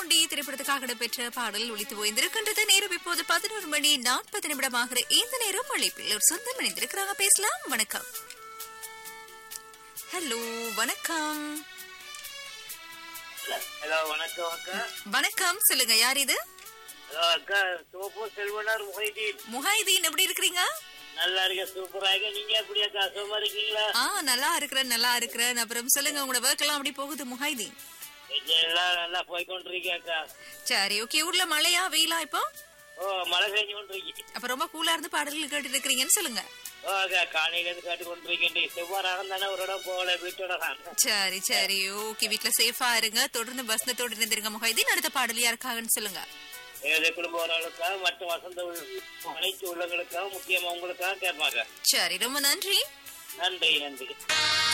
நோண்டி திரைப்படத்துக்காக இடம்பெற்ற பாடல் ஒழித்து ஓய்ந்திருக்கின்றது நேரம் இப்போது பதினோரு மணி நாற்பது நிமிடமாகிற இந்த நேரம் அழைப்பில் ஒரு சொந்தம் இணைந்திருக்கிறாங்க பேசலாம் வணக்கம் ஹலோ வணக்கம் ஹலோ வணக்கம் அக்கா வணக்கம் சொல்லுங்க யார் இது ஹலோ அக்கா சோப்பு செல்வனார் முஹைதீன் முஹைதீன் எப்படி இருக்கிறீங்க நல்லா இருக்க சூப்பரா இருக்க நீங்க எப்படி அக்கா சும்மா இருக்கீங்களா ஆ நல்லா இருக்கிறேன் நல்லா இருக்கிறேன் அப்புறம் சொல்லுங்க உங்களோட ஒர்க் எல்லாம் அப்படி போகுது முஹைதீன் இங்க எல்லாம் நல்லா போய் கொண்டிருக்கேன் அக்கா சரி ஓகே ஊர்ல மழையா வெயிலா இப்போ ஓ மழை பெஞ்சு கொண்டிருக்கு அப்ப ரொம்ப கூலா இருந்து பாடல்கள் கேட்டு இருக்கிறீங்கன்னு சொல்லுங்க ஓ அக்கா காலையில இருந்து கேட்டு கொண்டிருக்கேன் செவ்வாறாக தானே ஒரு இடம் போகல வீட்டோட தான் சரி சரி ஓகே வீட்ல சேஃபா இருங்க தொடர்ந்து பஸ்னத்தோடு இருந்திருங்க முஹைதீன் அடுத்த பாடல் யாருக்காகன்னு சொல்லுங்க ஏழை குடும்பங்களுக்காக மற்ற வசந்த உள்ள- அனைத்து உள்ளங்களுக்காக முக்கியமா உங்களுக்காக கேட்பாங்க சரி ரொம்ப நன்றி நன்றி நன்றி